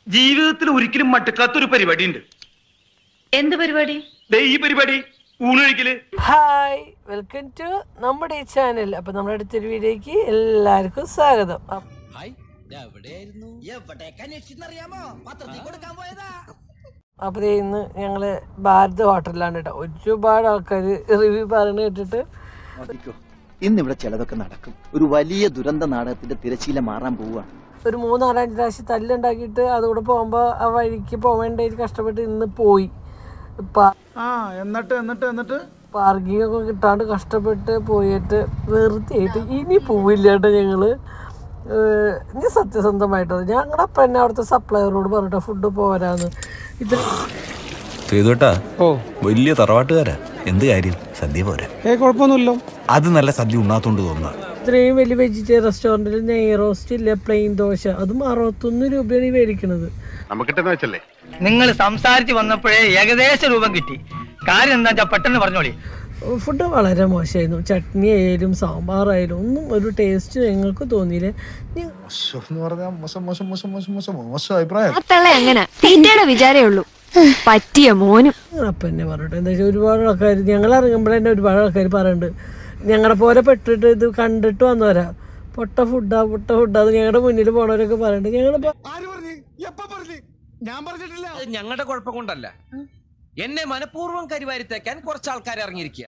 ജീവിതത്തിൽ ഒരിക്കലും മട്ടുക്കാത്തൊരു പരിപാടി ഉണ്ട് എന്ത് പരിപാടി ദേ ഈ പരിപാടി ഊണൊഴിക്കല് ഹായ് വെൽക്കം ടു നമ്മുടെ ഈ ചാനൽ അപ്പോൾ നമ്മുടെ അടുത്തൊരു വീഡിയോക്ക് എല്ലാവർക്കും സ്വാഗതം അപ്പ- ഹായ് എവിടെയായിരുന്നു എവിടേക്ക് അന്വേഷിച്ചെന്നറിയാമോ പത്രത്തിൽ കൊടുക്കാൻ പോയതാ അപ്പോൾ ദേ ഇന്ന് ഞങ്ങൾ ഭാരത് ഹോട്ടലിലാണ് കേട്ടോ ഒരുപാട് ആൾക്കാർ റിവ്യൂ പറയുന്നത് കേട്ടിട്ട് നോക്കിക്കോ ഇന്നിവിടെ ചിലതൊക്കെ നടക്കും ഒരു വലിയ ദുരന്ത നാടകത്തിന്റെ തിരശീല മാറാൻ പോവുകയാണ് ഒരു മൂന്നാലഞ്ച് പ്രാവശ്യം തല്ലുണ്ടാക്കിയിട്ട് അതുകൂടെ പോകുമ്പോൾ ആ വഴിക്ക് പോവേണ്ടതിൽ കഷ്ടപ്പെട്ട് ഇന്ന് പോയി പാ- ആ എന്നിട്ട് എന്നിട്ട് എന്നിട്ട് പാർക്കിംഗ് ഒക്കെ കിട്ടാണ്ട് കഷ്ടപ്പെട്ട് പോയിട്ട് വെറുതെ ആയിട്ട് ഇനി പോവില്ല കേട്ടോ ഞങ്ങള് ഏഹ് ഇനി സത്യസന്ധമായിട്ട് ഞങ്ങളുടെ അപ്പം തന്നെ അവിടുത്തെ സപ്ലയറോട് പറഞ്ഞിട്ട് ഫുഡ് പോരാന്ന് ഇത് ചെയ്തോട്ടാ ഓ വലിയ തറവാട്ടുകാരാ എന്ത് കാര്യം സദ്യ പോരാ ഏ കുഴപ്പമൊന്നുമില്ലോ അത് നല്ല സദ്യ ഉണ്ണാത്തോണ്ട് തോന്നുക ഇത്രയും വലിയ വെജിറ്റേറിയൻ റെസ്റ്റോറൻറ്റിൽ നെയ് റോസ്റ്റ് ഇല്ല പ്ലെയിൻ ദോശ അതും അറുപത്തൊന്ന് രൂപയാണ് ഈ മേടിക്കണത് നമുക്കിട്ടെന്ന് വെച്ചല്ലേ നിങ്ങൾ സംസാരിച്ച് വന്നപ്പോഴേ ഏകദേശ രൂപം കിട്ടി കാര്യം എന്താ വെച്ചാ പെട്ടെന്ന് പറഞ്ഞോളി ഫുഡ് വളരെ മോശമായിരുന്നു ചട്നി ആയാലും സാമ്പാറായാലും ഒന്നും ഒരു ടേസ്റ്റ് ഞങ്ങൾക്ക് തോന്നിയില്ല ഞ- എന്ന് പറഞ്ഞാൽ മോശം മോശം മോശം മോശം മോശം മോശം അഭിപ്രായം ആ തള്ള എങ്ങനെ തീറ്റയുടെ വിചാരേ ഉള്ളൂ പറ്റിയ മോനും അപ്പം തന്നെ പറഞ്ഞിട്ട് എന്താ വെച്ചാൽ ഒരുപാട് ആൾക്കാർ ഞങ്ങൾ ഇറങ്ങുമ്പോൾ തന്നെ ഒരുപാട് ആൾക്കാർ പറയുന്നുണ്ട് ഞങ്ങളെ പോലെ പെട്ടിട്ട് ഇത് കണ്ടിട്ട് വന്നവരാ പൊട്ട ഫുഡാ പൊട്ട ഫുഡാ അത് ഞങ്ങളുടെ മുന്നിൽ പോണവരൊക്കെ പറയുന്നുണ്ട് ഞങ്ങളിപ്പോൾ ആര് പറഞ്ഞു എപ്പ പറഞ്ഞു ഞാൻ പറഞ്ഞിട്ടില്ല അത് ഞങ്ങളുടെ കുഴപ്പം കൊണ്ടല്ല എന്നെ മനഃപൂർവ്വം കരിവാരിത്തേക്കാൻ കുറച്ച് ആൾക്കാർ ഇറങ്ങിയിരിക്കുക